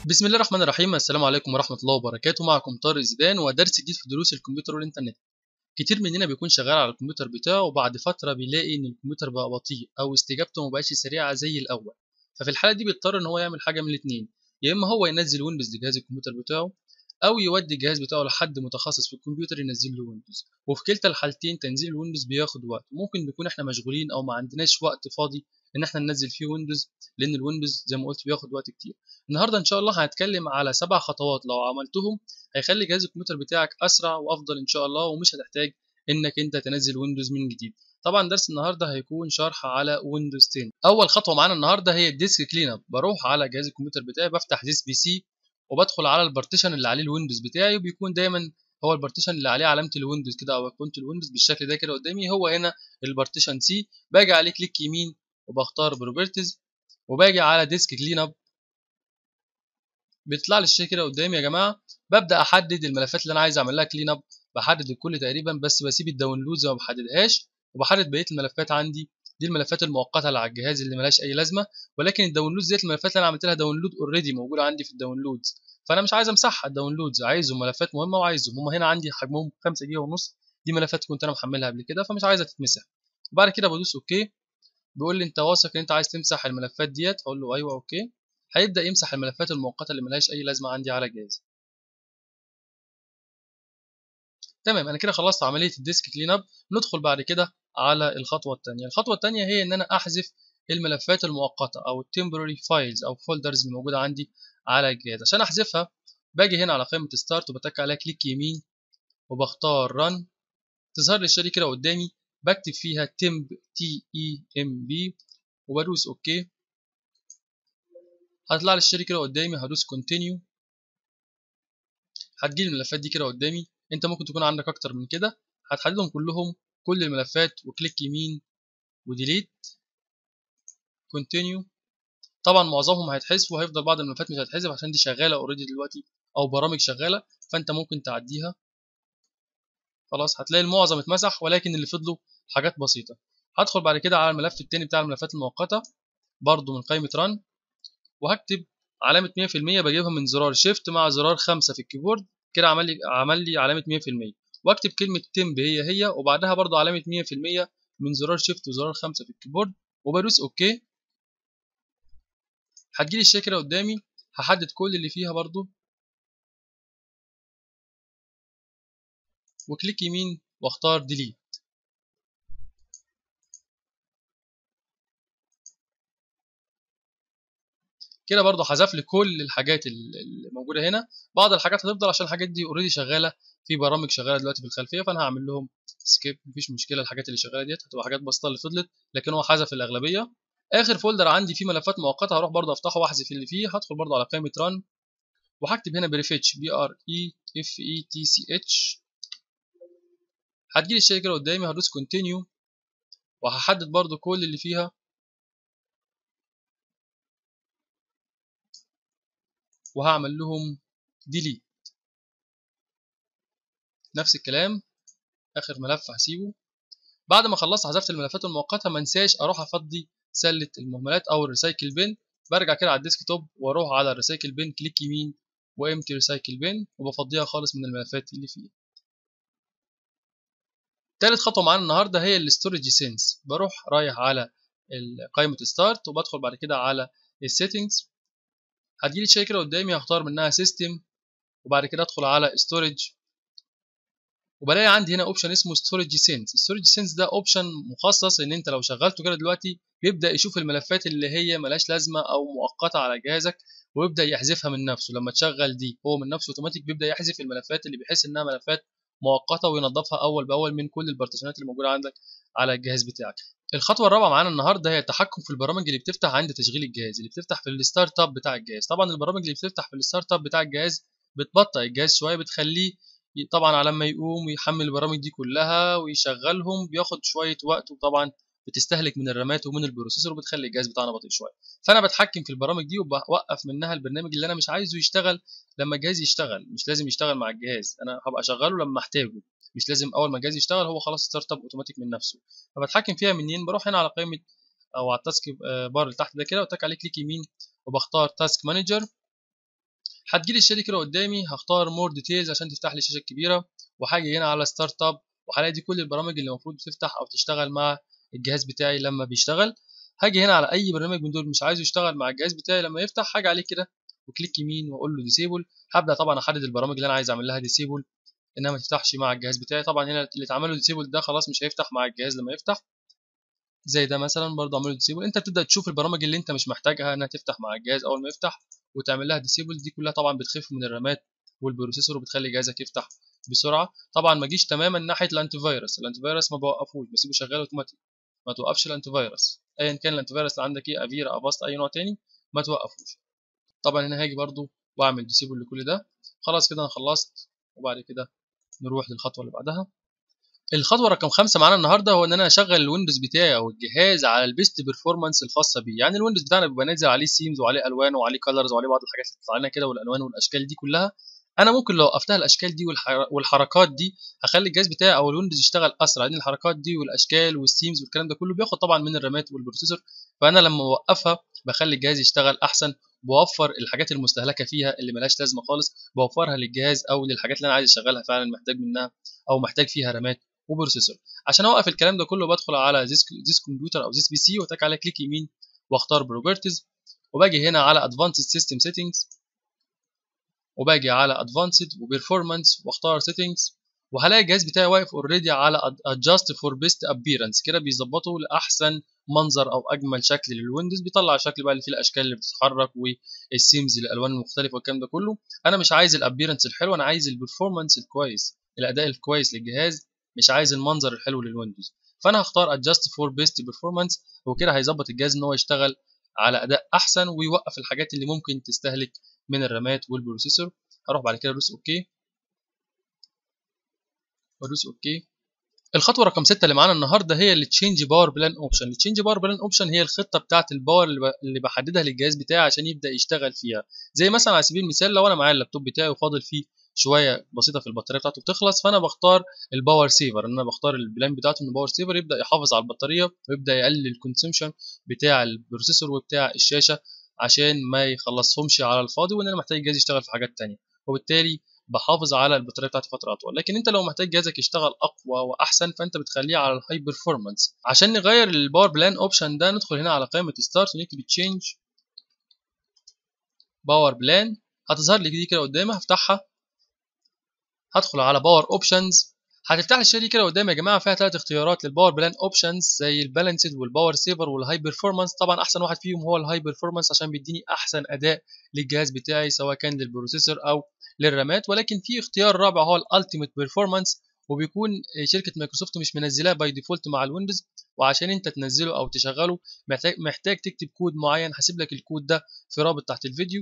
بسم الله الرحمن الرحيم السلام عليكم ورحمة الله وبركاته معكم طارق زيدان ودرس جديد في دروس الكمبيوتر والإنترنت كتير مننا بيكون شغال على الكمبيوتر بتاعه وبعد فترة بيلاقي إن الكمبيوتر بقى بطيء أو استجابته مبقاش سريعة زي الأول ففي الحالة دي بيضطر إن هو يعمل حاجة من الاتنين يا إما هو ينزل ويندوز لجهاز الكمبيوتر بتاعه أو يودي الجهاز بتاعه لحد متخصص في الكمبيوتر ينزل له ويندوز وفي كلتا الحالتين تنزيل الويندوز بياخد وقت ممكن نكون إحنا مشغولين أو ما عندناش وقت فاضي إن إحنا ننزل فيه ويندوز لأن الويندوز زي ما قلت بياخد وقت كتير النهارده ان شاء الله هنتكلم على سبع خطوات لو عملتهم هيخلي جهاز الكمبيوتر بتاعك اسرع وافضل ان شاء الله ومش هتحتاج انك انت تنزل ويندوز من جديد طبعا درس النهارده هيكون شرح على ويندوز 10 اول خطوه معانا النهارده هي الديسك كلين اب بروح على جهاز الكمبيوتر بتاعي بفتح ديسك بي سي وبدخل على البارتيشن اللي عليه الويندوز بتاعي وبيكون دايما هو البارتيشن اللي عليه علامه الويندوز كده او اكونت الويندوز بالشكل ده كده قدامي هو هنا البارتيشن سي باجي عليه كليك يمين وبختار بروبرتيز وباجي على ديسك كلين اب بيطلع لي الشيء كده قدامي يا جماعه ببدا احدد الملفات اللي انا عايز اعمل لها كلين اب بحدد الكل تقريبا بس بسيب الداونلودز ما بحددهاش وبحدد بقيه الملفات عندي دي الملفات المؤقته اللي على الجهاز اللي ملهاش اي لازمه ولكن الداونلودز ديت الملفات اللي انا عملت لها داونلود اوريدي موجوده عندي في الداونلودز فانا مش عايز امسحها الداونلودز عايزهم ملفات مهمه وعايزهم هم هنا عندي حجمهم 5 جيجا ونص دي ملفات كنت انا محملها قبل كده فمش عايزها تتمسح وبعد كده بدوس اوكي بيقول لي انت واثق ان انت عايز تمسح الملفات ديت هقول له ايوه اوكي هيبدا يمسح الملفات المؤقته اللي ملهاش اي لازمه عندي على الجهاز تمام انا كده خلصت عمليه الديسك كلين اب ندخل بعد كده على الخطوه الثانيه الخطوه الثانيه هي ان انا احذف الملفات المؤقته او التمبرري فايلز او فولدرز اللي موجوده عندي على الجهاز عشان احذفها باجي هنا على قائمه ستارت وبتك عليها كليك يمين وبختار رن تظهر لي الشاشه كده قدامي بكتب فيها temp تي اي ام بي وبدوس اوكي هتطلع لي الشاشه كده قدامي هدوس كونتينيو هتجيلي الملفات دي كده قدامي انت ممكن تكون عندك اكتر من كده هتحددهم كلهم كل الملفات وكليك يمين وديليت كونتينيو طبعا معظمهم هيتحذفوا وهيفضل بعض الملفات مش هتتحذف عشان دي شغاله اوريدي دلوقتي او برامج شغاله فانت ممكن تعديها خلاص هتلاقي المعظم اتمسح ولكن اللي فضلوا حاجات بسيطه هدخل بعد كده على الملف التاني بتاع الملفات المؤقته برضو من قائمه ران وهكتب علامه 100% بجيبها من زرار شيفت مع زرار 5 في الكيبورد كده عمل لي عمل لي علامه 100% واكتب كلمه تمب هي هي وبعدها برضو علامه 100% من زرار شيفت وزرار 5 في الكيبورد وبدوس اوكي هتجيلي الشاشه كده قدامي هحدد كل اللي فيها برضو وكليك يمين واختار ديليت كده برضو حذف لي كل الحاجات اللي موجوده هنا بعض الحاجات هتفضل عشان الحاجات دي اوريدي شغاله في برامج شغاله دلوقتي في الخلفيه فانا هعمل لهم سكيب مفيش مشكله الحاجات اللي شغاله ديت هتبقى حاجات بسيطه اللي فضلت لكن هو حذف الاغلبيه اخر فولدر عندي فيه ملفات مؤقته هروح برضو افتحه واحذف اللي فيه هدخل برضو على قائمه ران وهكتب هنا بريفيتش بي ار اي اف اي تي سي اتش هتجيلي الشاشه كده قدامي هدوس كونتينيو وهحدد برضو كل اللي فيها وهعمل لهم ديليت نفس الكلام اخر ملف هسيبه بعد ما خلصت حذفت الملفات المؤقته ما انساش اروح افضي سله المهملات او الريسايكل بين برجع كده على الديسك توب واروح على الريسايكل بين كليك يمين وامتي ريسايكل بين وبفضيها خالص من الملفات اللي فيها تالت خطوه معانا النهارده هي الاستورج سينس بروح رايح على قائمه ستارت وبدخل بعد كده على السيتنجز هتجيلي شاشه كده قدامي هختار منها سيستم وبعد كده ادخل على ستورج وبلاقي عندي هنا اوبشن اسمه ستورج سينس ستورج سينس ده اوبشن مخصص ان انت لو شغلته كده دلوقتي بيبدا يشوف الملفات اللي هي ملهاش لازمه او مؤقته على جهازك ويبدا يحذفها من نفسه لما تشغل دي هو من نفسه اوتوماتيك بيبدا يحذف الملفات اللي بيحس انها ملفات مؤقته وينظفها اول باول من كل البارتيشنات اللي موجوده عندك على الجهاز بتاعك الخطوه الرابعه معانا النهارده هي التحكم في البرامج اللي بتفتح عند تشغيل الجهاز اللي بتفتح في الستارت اب بتاع الجهاز طبعا البرامج اللي بتفتح في الستارت اب بتاع الجهاز بتبطئ الجهاز شويه بتخليه طبعا على ما يقوم ويحمل البرامج دي كلها ويشغلهم بياخد شويه وقت وطبعا بتستهلك من الرامات ومن البروسيسور وبتخلي الجهاز بتاعنا بطيء شويه فانا بتحكم في البرامج دي وبوقف منها البرنامج اللي انا مش عايزه يشتغل لما الجهاز يشتغل مش لازم يشتغل مع الجهاز انا هبقى اشغله لما احتاجه مش لازم اول ما الجهاز يشتغل هو خلاص ستارت اب اوتوماتيك من نفسه فبتحكم فيها منين بروح هنا على قائمه او على التاسك بار اللي تحت ده كده وتك عليه كليك يمين وبختار تاسك مانجر هتجيلي الشاشه كده قدامي هختار مور ديتيلز عشان تفتح لي الشاشه الكبيره وهاجي هنا على ستارت اب وهلاقي دي كل البرامج اللي المفروض تفتح او تشتغل مع الجهاز بتاعي لما بيشتغل هاجي هنا على اي برنامج من دول مش عايزه يشتغل مع الجهاز بتاعي لما يفتح هاجي عليه كده وكليك يمين واقول له ديسيبل هبدا طبعا احدد البرامج اللي انا عايز اعمل لها ديسيبل انها ما تفتحش مع الجهاز بتاعي طبعا هنا اللي اتعمل له ديسيبل ده خلاص مش هيفتح مع الجهاز لما يفتح زي ده مثلا برضه اعمل له ديسيبل انت بتبدا تشوف البرامج اللي انت مش محتاجها انها تفتح مع الجهاز اول ما يفتح وتعمل لها ديسيبل دي كلها طبعا بتخف من الرامات والبروسيسور وبتخلي جهازك يفتح بسرعه طبعا ما جيش تماما ناحيه الانتي فيروس الانتي فيروس ما بوقفوش بسيبه شغال اوتوماتيك ما توقفش الانتي فيروس ايا كان الانتي فيروس اللي عندك ايه افيرا افاست اي نوع تاني ما توقفوش طبعا هنا هاجي برضو واعمل ديسيبل لكل ده خلاص كده انا خلصت وبعد كده نروح للخطوه اللي بعدها الخطوه رقم خمسة معانا النهارده هو ان انا اشغل الويندوز بتاعي او الجهاز على البيست بيرفورمانس الخاصه بيه يعني الويندوز بتاعنا بيبقى نازل عليه سيمز وعليه الوان وعليه كلرز وعليه بعض الحاجات اللي بتطلع لنا كده والالوان والاشكال دي كلها انا ممكن لو وقفتها الاشكال دي والحركات دي هخلي الجهاز بتاعي او الويندوز يشتغل اسرع لان الحركات دي والاشكال والسيمز والكلام ده كله بياخد طبعا من الرامات والبروسيسور فانا لما اوقفها بخلي الجهاز يشتغل احسن بوفر الحاجات المستهلكه فيها اللي ملهاش لازمه خالص بوفرها للجهاز او للحاجات اللي انا عايز اشغلها فعلا محتاج منها او محتاج فيها رامات وبروسيسور عشان اوقف الكلام ده كله بدخل على ذيس كمبيوتر او ذيس بي سي واتك على كليك يمين واختار بروبرتيز وباجي هنا على ادفانسد سيستم سيتنجز وباجي على ادفانسد وبرفورمانس واختار سيتنجز وهلاقي الجهاز بتاعي واقف اوريدي على adjust for best appearance كده بيظبطه لاحسن منظر او اجمل شكل للويندوز بيطلع الشكل بقى اللي فيه الاشكال اللي بتتحرك والسيمز الالوان المختلفه والكلام ده كله انا مش عايز الابيرنس الحلو انا عايز البرفورمانس الكويس الاداء الكويس للجهاز مش عايز المنظر الحلو للويندوز فانا هختار adjust for best performance وكده هيظبط الجهاز ان هو يشتغل على اداء احسن ويوقف الحاجات اللي ممكن تستهلك من الرامات والبروسيسور هروح بعد كده ادوس اوكي وادوس اوكي الخطوه رقم 6 اللي معانا النهارده هي اللي تشينج باور بلان اوبشن التشينج باور بلان اوبشن هي الخطه بتاعه الباور اللي بحددها للجهاز بتاعي عشان يبدا يشتغل فيها زي مثلا على سبيل المثال لو انا معايا اللابتوب بتاعي وفاضل فيه شويه بسيطه في البطاريه بتاعته بتخلص فانا بختار الباور سيفر ان انا بختار البلان بتاعته ان باور سيفر يبدا يحافظ على البطاريه ويبدا يقلل الكونسومشن بتاع البروسيسور وبتاع الشاشه عشان ما يخلصهمش على الفاضي وان انا محتاج الجهاز يشتغل في حاجات تانية وبالتالي بحافظ على البطاريه بتاعتي فتره اطول لكن انت لو محتاج جهازك يشتغل اقوى واحسن فانت بتخليه على الهاي بيرفورمانس عشان نغير الباور بلان اوبشن ده ندخل هنا على قائمه ستارت ونكتب تشينج باور بلان هتظهر لي دي كده قدامي هفتحها هدخل على باور اوبشنز هتفتح لي الشاشه دي كده قدامي يا جماعه فيها ثلاث اختيارات للباور بلان اوبشنز زي البالانسد والباور سيفر والهاي بيرفورمانس طبعا احسن واحد فيهم هو الهاي بيرفورمانس عشان بيديني احسن اداء للجهاز بتاعي سواء كان للبروسيسور او للرامات ولكن في اختيار رابع هو الالتيميت بيرفورمانس وبيكون شركه مايكروسوفت مش منزلاه باي ديفولت مع الويندوز وعشان انت تنزله او تشغله محتاج محتاج تكتب كود معين هسيب لك الكود ده في رابط تحت الفيديو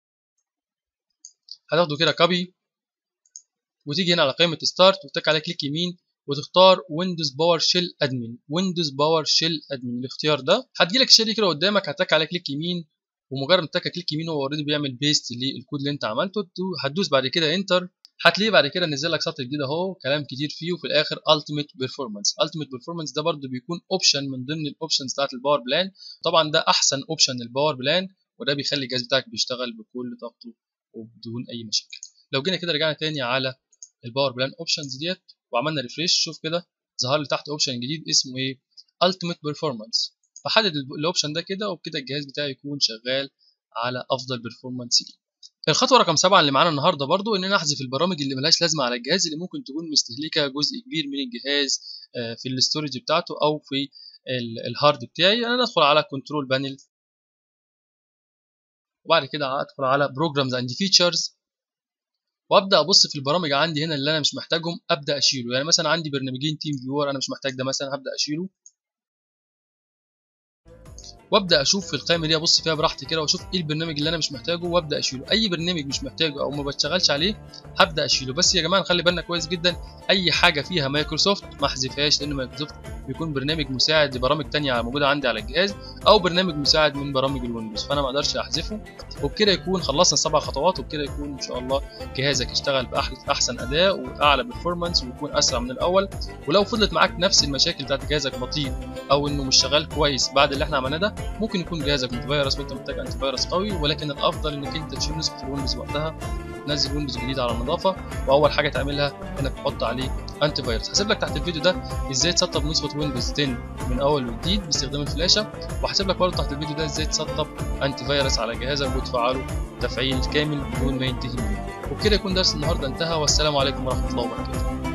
هتاخده كده كوبي وتيجي هنا على قائمه ستارت وتك على كليك يمين وتختار ويندوز باور شيل ادمن ويندوز باور شيل ادمن الاختيار ده هتجيلك الشاشه دي كده قدامك هتك على كليك يمين ومجرد ما تك كليك يمين هو اوريدي بيعمل بيست للكود اللي انت عملته هتدوس بعد كده انتر هتلاقيه بعد كده نزل لك سطر جديد اهو كلام كتير فيه وفي الاخر التيميت بيرفورمانس التيميت بيرفورمانس ده برده بيكون اوبشن من ضمن الاوبشنز بتاعت الباور بلان طبعا ده احسن اوبشن للباور بلان وده بيخلي الجهاز بتاعك بيشتغل بكل طاقته وبدون اي مشاكل لو جينا كده رجعنا تاني على الباور بلان اوبشنز ديت وعملنا ريفريش شوف كده ظهر لي تحت اوبشن جديد اسمه ايه التيميت بيرفورمانس بحدد الاوبشن ده كده وبكده الجهاز بتاعي يكون شغال على افضل بيرفورمانس ليه الخطوه رقم سبعة اللي معانا النهارده برضو ان انا احذف البرامج اللي ملهاش لازمه على الجهاز اللي ممكن تكون مستهلكه جزء كبير من الجهاز في الاستورج بتاعته او في الهارد بتاعي انا ادخل على كنترول بانل وبعد كده ادخل على بروجرامز اند فيتشرز وابدا ابص في البرامج عندي هنا اللي انا مش محتاجهم ابدا اشيله يعني مثلا عندي برنامجين تيم فيور انا مش محتاج ده مثلا هبدا اشيله وابدا اشوف في القائمه دي ابص فيها براحتي كده واشوف ايه البرنامج اللي انا مش محتاجه وابدا اشيله اي برنامج مش محتاجه او ما بشتغلش عليه هبدا اشيله بس يا جماعه نخلي بالنا كويس جدا اي حاجه فيها مايكروسوفت ما احذفهاش لان مايكروسوفت بيكون برنامج مساعد لبرامج تانية موجوده عندي على الجهاز او برنامج مساعد من برامج الويندوز فانا ما اقدرش احذفه وبكده يكون خلصنا السبع خطوات وبكده يكون ان شاء الله جهازك يشتغل باحسن اداء واعلى بيرفورمانس ويكون اسرع من الاول ولو فضلت معاك نفس المشاكل بتاعت جهازك بطيء او انه مش شغال كويس بعد اللي احنا عملناه ده ممكن يكون جهازك انتي فيروس وانت محتاج انتي فيروس قوي ولكن الافضل انك انت تشيل نسخه الويندوز وقتها تنزل ويندوز جديد على النظافه واول حاجه تعملها انك تحط عليه انتي فيروس هسيب لك تحت الفيديو ده ازاي تسطب نسخه ويندوز 10 من اول وجديد باستخدام الفلاشه وهسيب لك برضه تحت الفيديو ده ازاي تسطب انتي فيروس على جهازك وتفعله تفعيل كامل بدون ما ينتهي منه وبكده يكون درس النهارده انتهى والسلام عليكم ورحمه الله وبركاته